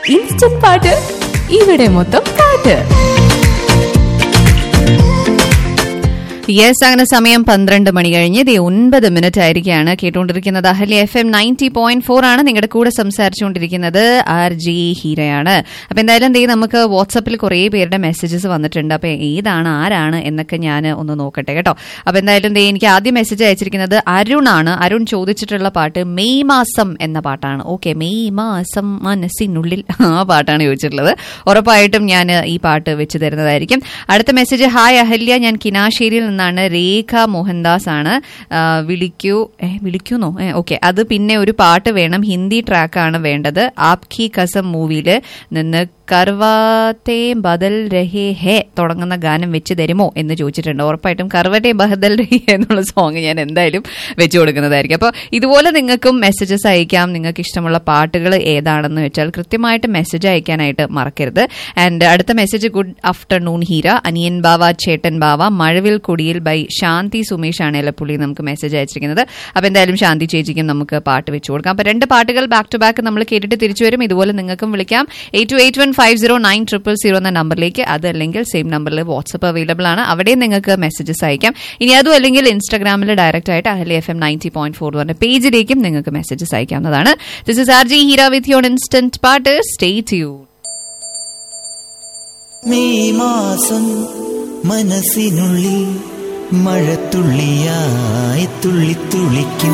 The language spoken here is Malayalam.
ഇൻസ്റ്റന്റ് പാട്ട് ഇവിടെ മൊത്തം പാട്ട് യെസ് അങ്ങനെ സമയം പന്ത്രണ്ട് മണി കഴിഞ്ഞ് ദേ ഒൻപത് മിനിറ്റ് ആയിരിക്കുകയാണ് കേട്ടുകൊണ്ടിരിക്കുന്നത് Ahalya F M ninety point four ആണ് നിങ്ങളുടെ കൂടെ സംസാരിച്ചുകൊണ്ടിരിക്കുന്നത് ആർ ജി ഹീരയാണ് അപ്പൊ എന്തായാലും ദേ നമുക്ക് വാട്സപ്പിൽ കുറേ പേരുടെ മെസ്സേജസ് വന്നിട്ടുണ്ട് അപ്പൊ ഏതാണ് ആരാണ് എന്നൊക്കെ ഞാൻ ഒന്ന് നോക്കട്ടെ കേട്ടോ അപ്പൊ എന്തായാലും ദേ എനിക്ക് ആദ്യം മെസ്സേജ് അയച്ചിരിക്കുന്നത് അരുണാണ് അരുൺ ചോദിച്ചിട്ടുള്ള പാട്ട് മെയ് മാസം എന്ന പാട്ടാണ് ഓക്കെ മെയ് മാസം മനസ്സിനുള്ളിൽ ആ പാട്ടാണ് ചോദിച്ചിട്ടുള്ളത് ഉറപ്പായിട്ടും ഞാൻ ഈ പാട്ട് വെച്ച് തരുന്നതായിരിക്കും അടുത്ത മെസ്സേജ് ഹായ് അഹല്യ ഞാൻ കിനാശ്ശേരിയിൽ നിന്നാണ് രേഖ മോഹൻദാസ് ആണ് ആ, വിളിക്കൂ ഏ വിളിക്കൂന്നോ ഏ ഓക്കെ അത് പിന്നെ ഒരു പാട്ട് വേണം ഹിന്ദി ട്രാക്കാണ് വേണ്ടത് ആപ്കി കസം മൂവിയിൽ നിന്ന് കർവാത്തെ ബദൽ രഹേ ഹേ തുടങ്ങുന്ന ഗാനം വെച്ച് തരുമോ എന്ന് ചോദിച്ചിട്ടുണ്ട് ഉറപ്പായിട്ടും കർവട്ടെ ബഹദൽ രഹേ എന്നുള്ള സോങ് ഞാൻ എന്തായാലും വെച്ചു കൊടുക്കുന്നതായിരിക്കും അപ്പോൾ ഇതുപോലെ നിങ്ങൾക്കും മെസ്സേജസ് അയക്കാം നിങ്ങൾക്ക് ഇഷ്ടമുള്ള പാട്ടുകൾ ഏതാണെന്ന് വെച്ചാൽ കൃത്യമായിട്ട് മെസ്സേജ് അയക്കാനായിട്ട് മറക്കരുത് ആൻഡ് അടുത്ത മെസ്സേജ് ഗുഡ് ആഫ്റ്റർനൂൺ ഹീര അനിയൻ ബാവ ചേട്ടൻ ബാവ മഴവിൽ കുടിയിൽ ബൈ ശാന്തി സുമേഷ് ആണ് എലപ്പുള്ളി നമുക്ക് മെസ്സേജ് അയച്ചിരിക്കുന്നത് അപ്പോൾ എന്തായാലും ശാന്തി ചേച്ചിക്കും നമുക്ക് പാട്ട് വെച്ചു കൊടുക്കാം അപ്പോൾ രണ്ട് പാട്ടുകൾ ബാക്ക് ടു ബാക്ക് നമ്മൾ കേട്ടിട്ട് തിരിച്ചു വരും ഇതുപോലെ നിങ്ങൾക്കും വിളിക്കാം eight two eight one five zero nine triple zero എന്ന നമ്പറിലേക്ക് അതല്ലെങ്കിൽ സെയിം നമ്പറിൽ വാട്സപ്പ് അവൈലബിൾ ആണ് അവിടെയും നിങ്ങൾക്ക് മെസ്സേജസ് അയക്കാം ഇനി അതും അല്ലെങ്കിൽ ഇൻസ്റ്റാഗ്രാമിൽ ഡയറക്റ്റ് ആയിട്ട് Ahalya F M ninety point four പറഞ്ഞ പേജിലേക്കും നിങ്ങൾക്ക് മെസ്സേജസ് അയക്കാവുന്നതാണ് this is R J Heera with your instant പാട്ട് സ്റ്റേ ട്യൂ മെയ് മാസം മനസ്സിനുള്ളിൽ മഴത്തുള്ളിയായി തുള്ളിത്തുള്ളിക്കും